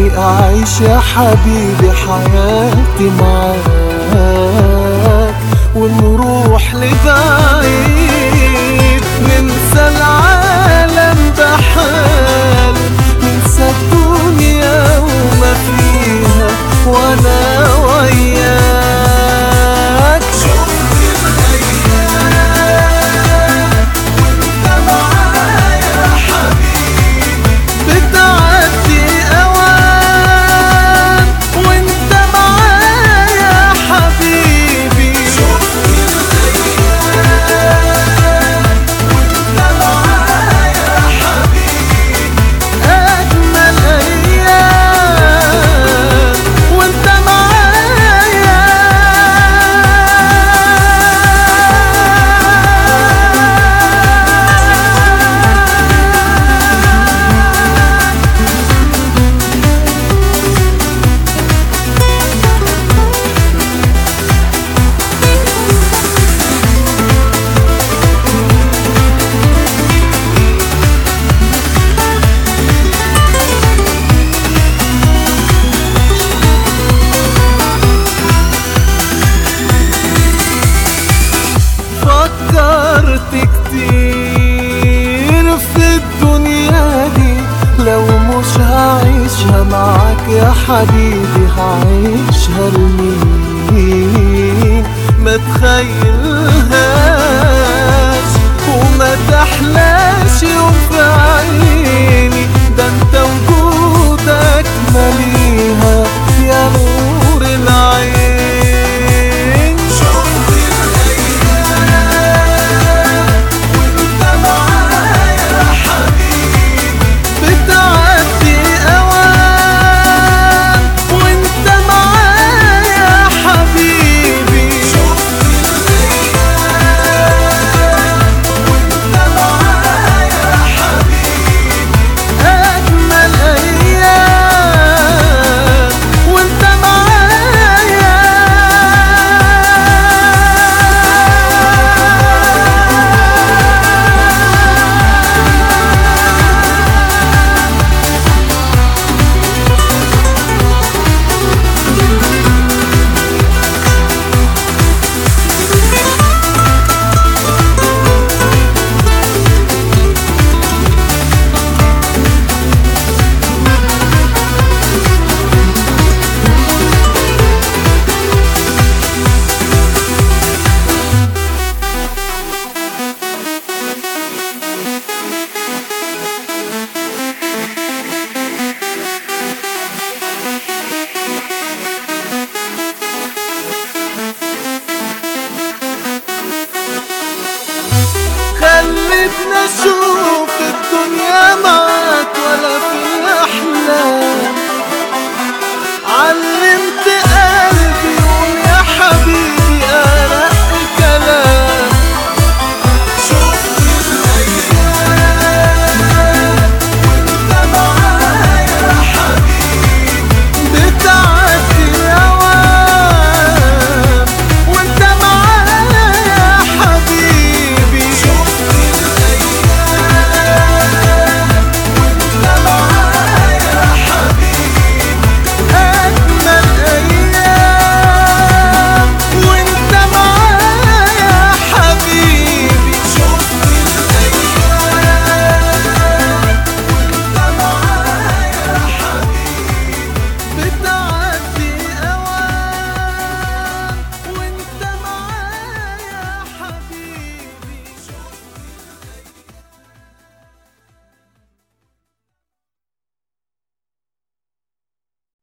أعيش يا حبيبي حياتي معاك ونروح لبعيد ننسى العالم بحال ننسى الدنيا وما فيها وانا وياك شوف الايام وانت معايا يا حبيبي بتعدي اوان وانت معايا يا حبيبي شوف الايام وانت معايا يا حبيبي اجمل ايام وانت معايا فكرت كتير في الدنيا دي لو مش هعيشها معاك يا حبيبي هعيشها لمين ما تخيلهاش وما تحلاش يوم في عيني